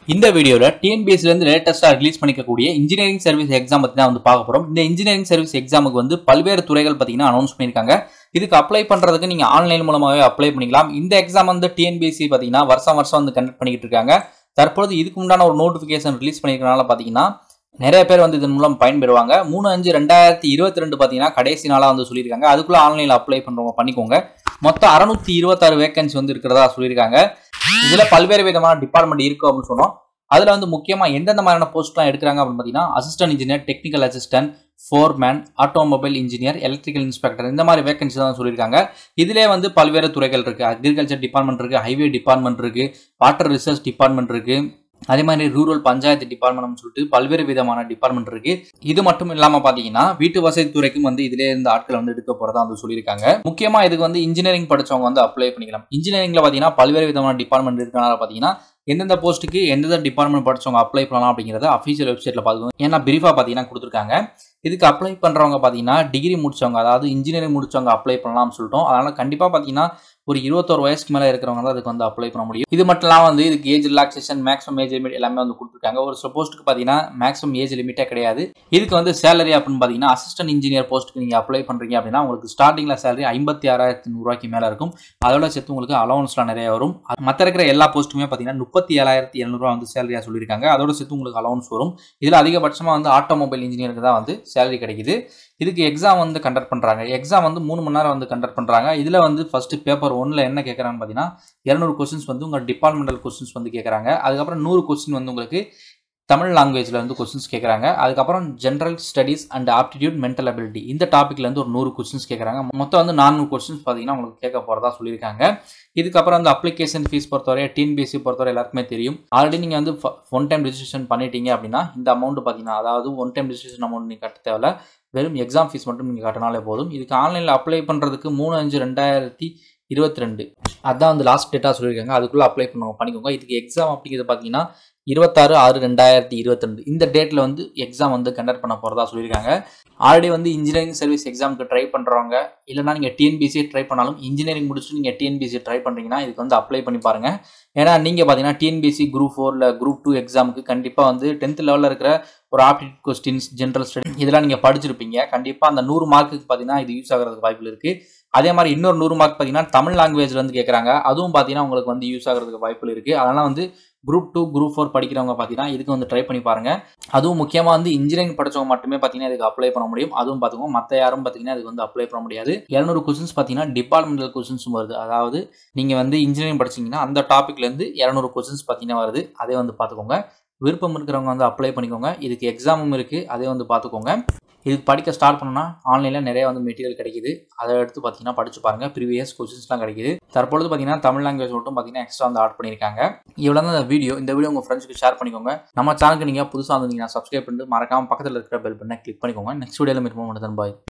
இந்த வீடியோவில் டிஎன்பிஎஸ்சிலேருந்து லேட்டஸ்ட்டாக ரிலீஸ் பண்ணிக்கக்கூடிய இன்ஜினியரிங் சர்வீஸ் எக்ஸாம் பற்றி தான் வந்து பார்க்க போகிறோம் இந்த இன்ஜினியரிங் சர்வீஸ் எக்ஸாமுக்கு வந்து பல்வேறு துறைகள் பார்த்தீங்கன்னா அனௌன்ஸ் பண்ணியிருக்காங்க இதுக்கு அப்ளை பண்ணுறதுக்கு நீங்கள் ஆன்லைன் மூலமாகவே அப்ளை பண்ணிக்கலாம் இந்த எக்ஸாம் வந்து டிஎன்பிஎஸ்சி பார்த்தீங்கன்னா வருஷம் வருஷம் வந்து கண்டக்ட் பண்ணிக்கிட்டு இருக்காங்க தற்பொழுது இதுக்கு உண்டான ஒரு நோட்டிஃபிகேஷன் ரிலீஸ் பண்ணியிருக்கனால பார்த்தீங்கன்னா நிறைய பேர் வந்து இதன் மூலம் பயன்பெறுவாங்க மூணு அஞ்சு ரெண்டாயிரத்தி இருபத்தி ரெண்டு பார்த்தீங்கன்னா கடைசி நாளாக வந்து சொல்லியிருக்காங்க அதுக்குள்ளே ஆன்லைனில் அப்ளை பண்ணுறவங்க பண்ணிக்கோங்க மொத்தம் அறுநூத்தி இருபத்தாறு வேகன்சி வந்து இருக்கிறதா சொல்லியிருக்காங்க இதில் பல்வேறு விதமான டிபார்ட்மெண்ட் இருக்கும் அப்படின்னு சொன்னோம் அதில் வந்து முக்கியமாக எந்தெந்த மாதிரியான போஸ்ட்லாம் எடுக்கிறாங்க அப்படின்னு பார்த்தீங்கன்னா assistant engineer technical assistant foreman automobile engineer electrical inspector இந்த மாதிரி வேகன்சி தான் சொல்லியிருக்காங்க இதிலே வந்து பல்வேறு துறைகள் இருக்குது அக்ரிகல்ச்சர் டிபார்ட்மெண்ட் இருக்குது ஹைவே டிபார்ட்மெண்ட் இருக்குது வாட்டர் ரிசர்ச் டிபார்ட்மெண்ட் இருக்குது அதே மாதிரி ரூரல் பஞ்சாயத்து டிபார்ட்மெண்ட் சொல்லிட்டு பல்வேறு விதமான டிபார்ட்மெண்ட் இருக்கு இது மட்டும் இல்லாம பாத்தீங்கன்னா வீட்டு வசதி துறைக்கும் வந்து இதுல இருந்து ஆட்கள் வந்து எடுக்க போறதா வந்து சொல்லியிருக்காங்க முக்கியமா இதுக்கு வந்து இன்ஜினியரிங் படிச்சவங்க வந்து அப்ளை பண்ணிக்கலாம் இன்ஜினியரிங்ல பாத்தீங்கன்னா பல்வேறு விதமான டிபார்ட்மெண்ட் இருக்கனால பாத்தீங்கன்னா எந்தெந்த போஸ்ட்டுக்கு எந்தெந்த டிபார்ட்மெண்ட் படிச்சவங்க அப்ளை பண்ணலாம் அப்படிங்கிறத அஃபீஷியல் வெப்சைட்ல பார்த்துக்கோங்க ஏன்னா பிரீஃபா பார்த்தீங்கன்னா கொடுத்துருக்காங்க இதுக்கு அப்ளை பண்ணுறவங்க பார்த்தீங்கன்னா டிகிரி முடிச்சவங்க அதாவது இன்ஜினியரிங் முடிச்சவங்க அப்ளை பண்ணலாம்னு சொல்லிட்டோம் அதனால் கண்டிப்பாக பார்த்தீங்கன்னா ஒரு இருபத்தோரு வயசுக்கு மேலே இருக்கிறவங்க தான் அதுக்கு வந்து அப்ளை பண்ண முடியும் இது மட்டும் இல்லாமல் வந்து இதுக்கு age relaxation maximum age limit எல்லாமே வந்து கொடுத்துருக்காங்க ஒரு சில போஸ்ட்டுக்கு பார்த்தீங்கன்னா மேக்ஸிமம் ஏஜ் லிமிட்டே கிடையாது இதுக்கு வந்து சேலரி அப்படின்னு பார்த்தீங்கன்னா அசிஸ்டன்ட் இன்ஜினியர் போஸ்ட்டுக்கு நீங்கள் அப்ளை பண்ணுறீங்க அப்படின்னா உங்களுக்கு ஸ்டார்டிங்கில் சேலரி ஐம்பத்தி ஆறாயிரத்தி நூறுரூவாய்க்கு மேலே இருக்கும் அதோட சேர்த்து உங்களுக்கு அலவன்ஸ்லாம் நிறைய வரும் மற்ற இருக்கிற எல்லா போஸ்ட்டுமே பார்த்தீங்கன்னா முப்பத்தி ஏழாயிரத்தி எழுநூறுவா வந்து சேலரியாக சொல்லியிருக்காங்க அதோட சேர்த்து உங்களுக்கு அலவன்ஸ் வரும் இதில் அதிகபட்சமாக வந்து ஆட்டோமொபைல் இன்ஜினியருக்கு தான் வந்து சேலரி கிடைக்குது இதுக்கு எக்ஸாம் வந்து கண்டக்ட் பண்ணுறாங்க எக்ஸாம் வந்து மூணு மணி நேரம் வந்து கண்டக்ட் பண்ணுறாங்க இதில் வந்து ஃபஸ்ட்டு பேப்பர் ஒன்றில் என்ன கேட்குறாங்கன்னு பார்த்தீங்கன்னா இரநூறு கொஸ்டின்ஸ் வந்து உங்கள் டிபார்ட்மெண்டல் கொஸ்டின்ஸ் வந்து கேட்குறாங்க அதுக்கப்புறம் நூறு கொஸ்டின் வந்து உங்களுக்கு தமிழ் லாங்குவேஜில் வந்து கொஸ்டின்ஸ் கேட்குறாங்க அதுக்கப்புறம் general studies and aptitude mental ability இந்த டாப்பிக்லேருந்து ஒரு நூறு கொஸ்டின்ஸ் கேட்குறாங்க மொத்தம் வந்து நானூறு கொஸ்டின்ஸ் பார்த்தீங்கன்னா உங்களுக்கு கேட்க போகிறதா சொல்லியிருக்காங்க இதுக்கப்புறம் அந்த அப்ளிகேஷன் ஃபீஸ் பொறுத்தவரை டிஎன்பிஎஸ்சி பொறுத்தவரை எல்லாருக்குமே தெரியும் ஆல்ரெடி நீங்கள் வந்து ஒன் டைம் ரிஜிஸ்ட்ரேஷன் பண்ணிட்டீங்க அப்படின்னா இந்த அமௌண்ட் பார்த்தீங்கன்னா அதாவது ஒன் டைம் ரிஜிஸ்ட்ரேஷன் அமௌண்ட் நீங்கள் கட்ட தேவையில்ல வெறும் எக்ஸாம் ஃபீஸ் மட்டும் நீங்கள் கட்டினாலே போதும் இதுக்கு ஆன்லைனில் அப்ளை பண்ணுறதுக்கு மூணு அஞ்சு ரெண்டாயிரத்தி இருபத்தி ரெண்டு அதான் வந்து லாஸ்ட் டேட்டாக சொல்லியிருக்காங்க அதுக்குள்ளே அப்ளை பண்ணுவோம் பண்ணிக்கோங்க இதுக்கு எக்ஸாம் அப்படிங்கிறது பார்த்தீங்கன்னா இருபத்தாறு ஆறு ரெண்டாயிரத்தி இருபத்தி ரெண்டு இந்த டேட்டில் வந்து எக்ஸாம் வந்து கண்டக்ட் பண்ண போகிறதா சொல்லியிருக்காங்க ஆல்ரெடி வந்து இன்ஜினியரிங் சர்வீஸ் எக்ஸாமுக்கு ட்ரை பண்ணுறவங்க இல்லைனா நீங்கள் டிஎன்பிசி ட்ரை பண்ணாலும் இன்ஜினியரிங் முடிச்சுட்டு நீங்கள் டிஎன்பிசி ட்ரை பண்ணுறீங்கன்னா இதுக்கு வந்து அப்ளை பண்ணி பாருங்கள் ஏன்னா நீங்கள் பார்த்தீங்கன்னா டிஎன்பிசி குரூப் ஃபோர் இல்லை குரூப் டூ எக்ஸாமுக்கு கண்டிப்பாக வந்து டென்த் லெவலில் இருக்கிற ஒரு ஆப்டிடியூட் கொஸ்டின்ஸ் ஜென்ரல் ஸ்டடி இதெல்லாம் நீங்கள் படிச்சிருப்பீங்க கண்டிப்பாக அந்த நூறு மார்க்குக்கு பார்த்தீங்கன்னா இது யூஸ் ஆகிறதுக்கு வாய்ப்பு இருக்குது அதே மாதிரி இன்னொரு நூறு மார்க் பார்த்தீங்கன்னா தமிழ் லாங்குவேஜில் வந்து கேட்குறாங்க அதுவும் பார்த்தீங்கன்னா உங்களுக்கு வந்து யூஸ் ஆகிறதுக்கு வாய்ப்பு இருக்குது அதனால் வந்து குரூப் டூ குரூப் ஃபோர் படிக்கிறவங்க பார்த்தீங்கன்னா இதுக்கு வந்து ட்ரை பண்ணி பாருங்க அதுவும் முக்கியமாக வந்து இன்ஜினியரிங் படிச்சவங்க மட்டுமே பார்த்தீங்கன்னா இதுக்கு அப்ளை பண்ண முடியும் அதுவும் பார்த்துக்கோங்க மற்ற யாரும் பார்த்தீங்கன்னா இதுக்கு வந்து அப்ளை பண்ண முடியாது இரநூறு கொஸ்டின்ஸ் பார்த்தீங்கன்னா டிபார்ட்மெண்டல் கொஸ்டின்ஸும் வருது அதாவது நீங்கள் வந்து இன்ஜினியரிங் படிச்சீங்கன்னா அந்த டாப்பிக்லேருந்து இரநூறு கொஸ்டின்ஸ் பார்த்தீங்கன்னா வருது அதே வந்து பார்த்துக்கோங்க விருப்பம் இருக்கிறவங்க வந்து அப்ளை பண்ணிக்கோங்க இதுக்கு எக்ஸாமும் இருக்குது அதே வந்து பார்த்துக்கோங்க இதுக்கு படிக்க ஸ்டார்ட் பண்ணோன்னா ஆன்லைனில் நிறைய வந்து மெட்டீரியல் கிடைக்குது அதை எடுத்து பார்த்தீங்கன்னா படிச்சு பாருங்கள் ப்ரீவியஸ் கொஸ்டின்ஸ்லாம் கிடைக்குது தற்பொழுது பார்த்தீங்கன்னா தமிழ் லாங்குவேஜ் மட்டும் பார்த்தீங்கன்னா எக்ஸ்ட்ரா வந்து ஆட் பண்ணியிருக்காங்க இவ்வளோ தான் இந்த வீடியோ இந்த வீடியோ உங்கள் ஃப்ரெண்ட்ஸ்க்கு ஷேர் பண்ணிக்கோங்க நம்ம சேனலுக்கு நீங்கள் புதுசாக வந்தீங்கன்னா சப்ஸ்கிரைப் பண்ணிட்டு மறக்காம பக்கத்தில் இருக்கிற பெல் பண்ண கிளிக் பண்ணிக்கோங்க நெக்ஸ்ட் வீடியோவில் மீட் பண்ணுவோம் பாய்